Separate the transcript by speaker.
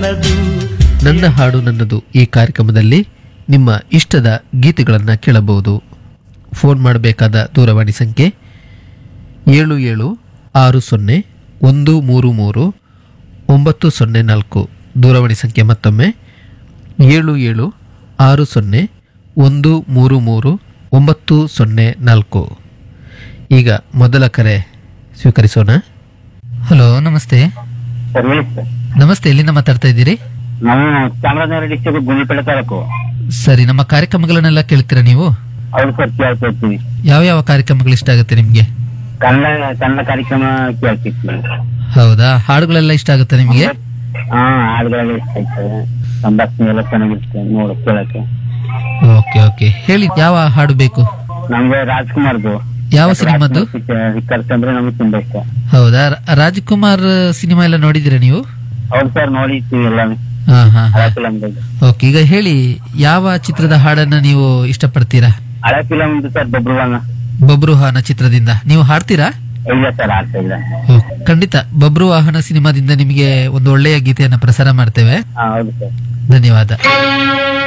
Speaker 1: ನನ್ನದು
Speaker 2: ನನ್ನ ಹಾಡು ನನ್ನದು ಈ ಕಾರ್ಯಕ್ರಮದಲ್ಲಿ ನಿಮ್ಮ ಇಷ್ಟದ ಗೀತೆಗಳನ್ನು ಕೇಳಬಹುದು ಫೋನ್ ಮಾಡಬೇಕಾದ ದೂರವಾಣಿ ಸಂಖ್ಯೆ ಏಳು ಏಳು ಆರು ಸೊನ್ನೆ ಒಂದು ಮೂರು ಮೂರು ಒಂಬತ್ತು ಸೊನ್ನೆ ನಾಲ್ಕು ದೂರವಾಣಿ ಸಂಖ್ಯೆ ಮತ್ತೊಮ್ಮೆ ಏಳು ಏಳು ಆರು ಸೊನ್ನೆ ಒಂದು ಮೂರು ಮೂರು ಒಂಬತ್ತು ಸೊನ್ನೆ ನಾಲ್ಕು ಈಗ ಮೊದಲ ಕರೆ ಸ್ವೀಕರಿಸೋಣ ಹಲೋ ನಮಸ್ತೆ
Speaker 3: ಸರ್ ಹೇಳಿ ಸರ್
Speaker 2: ನಮಸ್ತೆ ಎಲ್ಲಿಂದ ಮಾತಾಡ್ತಾ ಇದ್ದೀರಿ
Speaker 3: ನಾವು ಚಾಮರಾಜನಗರ ಡಿಸ್ಟಿಕ್ ಗುಂಡ್ಲುಪೇಟೆ ತಾಲೂಕು
Speaker 2: ಸರಿ ನಮ್ಮ ಕಾರ್ಯಕ್ರಮಗಳನ್ನೆಲ್ಲ ಕೇಳ್ತೀರಾ ನೀವು
Speaker 3: ಹೌದು ಸರ್ ಕೇಳ್ತಾ ಇರ್ತೀವಿ
Speaker 2: ಯಾವ ಯಾವ ಕಾರ್ಯಕ್ರಮಗಳು ಇಷ್ಟ ಆಗುತ್ತೆ ನಿಮಗೆ
Speaker 3: ಕನ್ನಡ ಕನ್ನಡ ಕಾರ್ಯಕ್ರಮ ಕೇಳ್ತಿರ್ತೀವಿ
Speaker 2: ಹೌದಾ ಹಾಡುಗಳೆಲ್ಲ ಇಷ್ಟ ಆಗುತ್ತೆ ನಿಮಗೆ
Speaker 3: ಹಾ ಹಾಡುಗಳೆಲ್ಲ ಇಷ್ಟ ಆಯ್ತದೆ ಸಂಭಾಷಣೆ ಎಲ್ಲ ಚೆನ್ನಾಗಿರುತ್ತೆ ನೋಡು ಕೇಳಕ್ಕೆ
Speaker 2: ಓಕೆ ಓಕೆ ಹೇಳಿ ಯಾವ ಹಾಡು ಬೇಕು
Speaker 3: ನಮ್ಗೆ ರಾಜ್ಕುಮಾರ್ದು
Speaker 2: ಯಾವ ಸಿನಿಮಾದ್ದು
Speaker 3: ಸಿಕ್ಕರ್ಸ್ ಅಂದ್ರೆ ನಮ್ಗೆ ತುಂಬಾ ಇಷ್ಟ
Speaker 2: ಹೌದಾ ರ- ರಾಜ್ಕುಮಾರ್ ಸಿನಿಮಾ ಎಲ್ಲ ನೋಡಿದ್ದೀರಾ ನೀವು
Speaker 3: ಹೌದು ಸರ್ ನೋಡಿರ್ತೀವಿ ಎಲ್ಲ
Speaker 2: ಹಾ ಹಾ ಹಾ
Speaker 3: ಹಳೆ ಫಿಲಮ್
Speaker 2: ಓಕೆ ಈಗ ಹೇಳಿ ಯಾವ ಚಿತ್ರದ ಹಾಡನ್ನ ನೀವು ಇಷ್ಟಪಡ್ತೀರಾ
Speaker 3: ಹಳೆ ಫಿಲಮ್ ಸರ್ ಬಬ್ರುವಾನ
Speaker 2: ಬಬ್ರು ವಾಹನ ಚಿತ್ರದಿಂದ ನೀವು ಹಾಡ್ತೀರಾ
Speaker 3: ಇಲ್ಲ ಸರ್ ಆಡ್ತಾ ಇಲ್ಲ
Speaker 2: ಓ, ಖಂಡಿತ ಬಬ್ರು ವಾಹನ ಸಿನಿಮಾದಿಂದ ನಿಮಗೆ ಒಂದು ಒಳ್ಳೆಯ ಗೀತೆಯನ್ನ ಪ್ರಸಾರ ಮಾಡ್ತೇವೆ
Speaker 3: ಹಾ ಹೌದು ಸರ್
Speaker 2: ಧನ್ಯವಾದ